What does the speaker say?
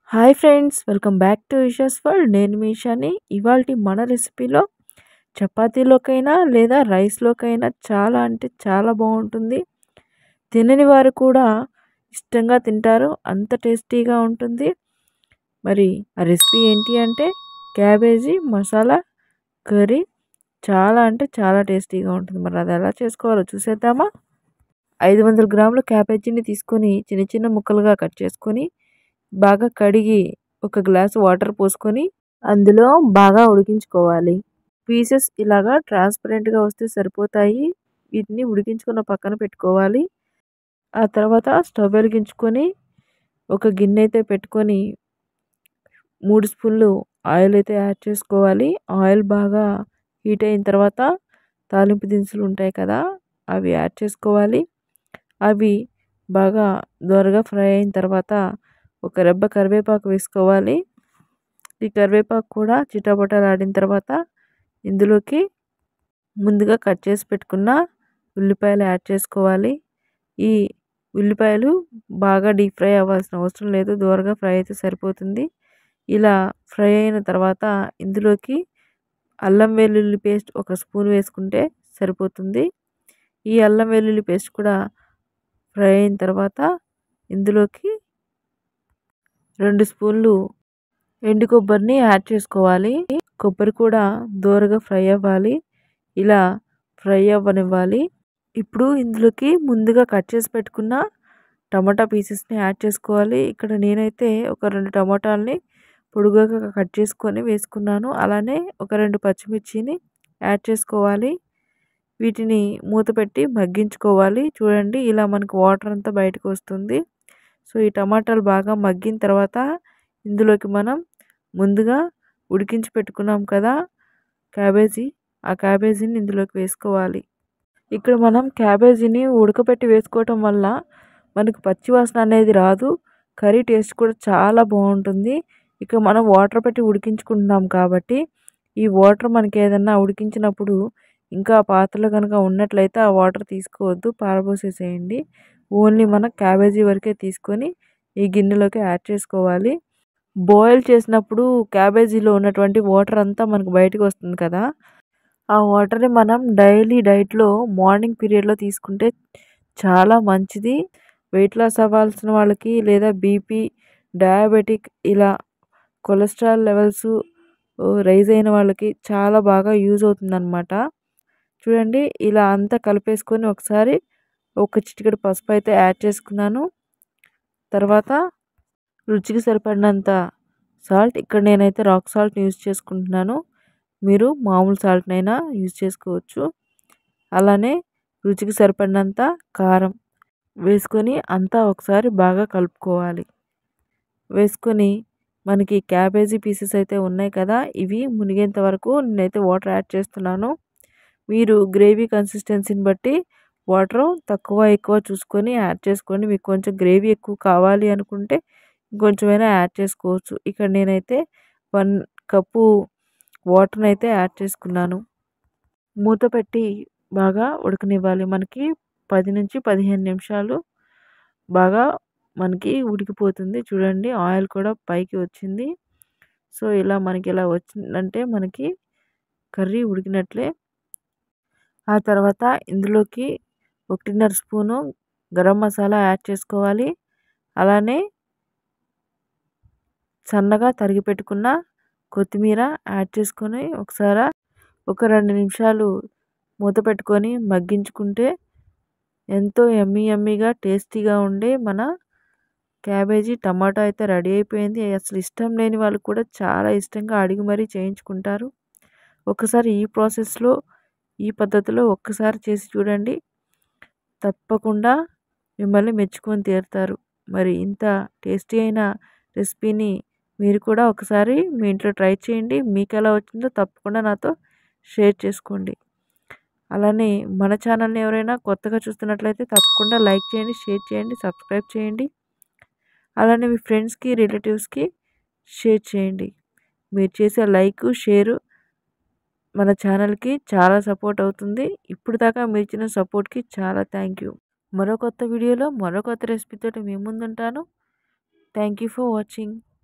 hi friends welcome back to Isha's world నేను మీ ఇషాని ఇవాళ మన రెసిపీలో చపాతీలోకైనా లేదా రైస్లోకైనా చాలా అంటే చాలా బాగుంటుంది తినని వారు కూడా ఇష్టంగా తింటారు అంత టేస్టీగా ఉంటుంది మరి ఆ రెసిపీ ఏంటి అంటే క్యాబేజీ మసాలా కర్రీ చాలా అంటే చాలా టేస్టీగా ఉంటుంది మరి అది ఎలా చేసుకోవాలో చూసేద్దామా ఐదు వందల గ్రాముల క్యాబేజీని తీసుకొని చిన్న చిన్న ముక్కలుగా కట్ చేసుకొని బాగా కడిగి ఒక గ్లాస్ వాటర్ పోసుకొని అందులో బాగా ఉడికించుకోవాలి పీసెస్ ఇలాగా ట్రాన్స్పరెంట్గా వస్తే సరిపోతాయి వీటిని ఉడికించుకున్న పక్కన పెట్టుకోవాలి ఆ తర్వాత స్టవ్ వెలిగించుకొని ఒక గిన్నె అయితే పెట్టుకొని మూడు స్పూన్లు ఆయిల్ అయితే యాడ్ చేసుకోవాలి ఆయిల్ బాగా హీట్ అయిన తర్వాత తాలింపు దినుసులు ఉంటాయి కదా అవి యాడ్ చేసుకోవాలి అవి బాగా దోరగా ఫ్రై అయిన తర్వాత ఒక రెబ్బ కరివేపాకు వేసుకోవాలి ఈ కరివేపాకు కూడా చిటపటలాడిన తర్వాత ఇందులోకి ముందుగా కట్ చేసి పెట్టుకున్న ఉల్లిపాయలు యాడ్ చేసుకోవాలి ఈ ఉల్లిపాయలు బాగా డీప్ ఫ్రై అవ్వాల్సిన అవసరం లేదు దూరగా ఫ్రై అయితే సరిపోతుంది ఇలా ఫ్రై అయిన తర్వాత ఇందులోకి అల్లం వెల్లుల్లి పేస్ట్ ఒక స్పూన్ వేసుకుంటే సరిపోతుంది ఈ అల్లం వెల్లుల్లి పేస్ట్ కూడా ఫ్రై అయిన తర్వాత ఇందులోకి రెండు స్పూన్లు ఎండు కొబ్బరిని యాడ్ చేసుకోవాలి కొబ్బరి కూడా దోరగా ఫ్రై అవ్వాలి ఇలా ఫ్రై అవ్వనివ్వాలి ఇప్పుడు ఇందులోకి ముందుగా కట్ చేసి పెట్టుకున్న టమాటా పీసెస్ని యాడ్ చేసుకోవాలి ఇక్కడ నేనైతే ఒక రెండు టమాటాలని పొడుగుగా కట్ చేసుకొని వేసుకున్నాను అలానే ఒక రెండు పచ్చిమిర్చిని యాడ్ చేసుకోవాలి వీటిని మూత పెట్టి మగ్గించుకోవాలి చూడండి ఇలా మనకు వాటర్ అంతా బయటకు వస్తుంది సో ఈ టమాటాలు బాగా మగ్గిన తర్వాత ఇందులోకి మనం ముందుగా ఉడికించి పెట్టుకున్నాం కదా క్యాబేజీ ఆ క్యాబేజీని ఇందులోకి వేసుకోవాలి ఇక్కడ మనం క్యాబేజీని ఉడకపెట్టి వేసుకోవటం వల్ల మనకు పచ్చివాసన అనేది రాదు కర్రీ టేస్ట్ కూడా చాలా బాగుంటుంది ఇక మనం వాటర్ పెట్టి ఉడికించుకుంటున్నాం కాబట్టి ఈ వాటర్ మనకి ఏదన్నా ఉడికించినప్పుడు ఇంకా పాత్రలో కనుక ఉన్నట్లయితే ఆ వాటర్ తీసుకోవద్దు పారబోసేసేయండి ఓన్లీ మనం క్యాబేజీ వరకే తీసుకొని ఈ గిన్నెలోకి యాడ్ చేసుకోవాలి బాయిల్ చేసినప్పుడు క్యాబేజీలో ఉన్నటువంటి వాటర్ అంతా మనకు బయటకు వస్తుంది కదా ఆ వాటర్ని మనం డైలీ డైట్లో మార్నింగ్ పీరియడ్లో తీసుకుంటే చాలా మంచిది వెయిట్ లాస్ అవ్వాల్సిన వాళ్ళకి లేదా బీపీ డయాబెటిక్ ఇలా కొలెస్ట్రాల్ లెవెల్స్ రైజ్ అయిన వాళ్ళకి చాలా బాగా యూజ్ అవుతుందన్నమాట చూడండి ఇలా అంతా కలిపేసుకొని ఒకసారి ఒక చిటికెడు పసుపు అయితే యాడ్ చేసుకున్నాను తర్వాత రుచికి సరిపడినంత సాల్ట్ ఇక్కడ నేనైతే రాక్ సాల్ట్ని యూజ్ చేసుకుంటున్నాను మీరు మామూలు సాల్ట్నైనా యూజ్ చేసుకోవచ్చు అలానే రుచికి సరిపడినంత కారం వేసుకొని అంతా ఒకసారి బాగా కలుపుకోవాలి వేసుకొని మనకి క్యాబేజీ పీసెస్ అయితే ఉన్నాయి కదా ఇవి మునిగేంత వరకు నేనైతే వాటర్ యాడ్ చేస్తున్నాను మీరు గ్రేవీ కన్సిస్టెన్సీని బట్టి వాటర్ తక్కువ ఎక్కువ చూసుకొని యాడ్ చేసుకోండి మీకు కొంచెం గ్రేవీ ఎక్కువ కావాలి అనుకుంటే ఇంకొంచెమైనా యాడ్ చేసుకోవచ్చు ఇక్కడ నేనైతే వన్ కప్పు వాటర్ని అయితే యాడ్ చేసుకున్నాను మూత పెట్టి బాగా ఉడకనివ్వాలి మనకి పది నుంచి పదిహేను నిమిషాలు బాగా మనకి ఉడికిపోతుంది చూడండి ఆయిల్ కూడా పైకి వచ్చింది సో ఇలా మనకి ఇలా వచ్చిందంటే మనకి కర్రీ ఉడికినట్లే ఆ తర్వాత ఇందులోకి ఒకటిన్నర స్పూను గరం మసాలా యాడ్ చేసుకోవాలి అలానే సన్నగా తరిగి పెట్టుకున్న కొత్తిమీర యాడ్ చేసుకొని ఒకసారి ఒక రెండు నిమిషాలు మూత పెట్టుకొని మగ్గించుకుంటే ఎంతో ఎమ్మీ ఎమ్మీగా టేస్టీగా ఉండే మన క్యాబేజీ టమాటా అయితే రెడీ అయిపోయింది అసలు ఇష్టం లేని వాళ్ళు కూడా చాలా ఇష్టంగా అడిగి మరీ చేయించుకుంటారు ఒకసారి ఈ ప్రాసెస్లో ఈ పద్ధతిలో ఒక్కసారి చేసి చూడండి తప్పకుండా మిమ్మల్ని మెచ్చుకొని తీరుతారు మరి ఇంత టేస్టీ అయిన రెసిపీని మీరు కూడా ఒకసారి మీ ఇంట్లో ట్రై చేయండి మీకు ఎలా వచ్చిందో తప్పకుండా నాతో షేర్ చేసుకోండి అలానే మన ఛానల్ని ఎవరైనా కొత్తగా చూస్తున్నట్లయితే తప్పకుండా లైక్ చేయండి షేర్ చేయండి సబ్స్క్రైబ్ చేయండి అలానే మీ ఫ్రెండ్స్కి రిలేటివ్స్కి షేర్ చేయండి మీరు చేసే లైక్ షేరు మన ఛానల్కి చాలా సపోర్ట్ అవుతుంది ఇప్పుడు దాకా మీరు ఇచ్చిన సపోర్ట్కి చాలా థ్యాంక్ యూ మరో కొత్త వీడియోలో మరో కొత్త రెసిపీతో మీ ముందుంటాను థ్యాంక్ యూ ఫర్ వాచింగ్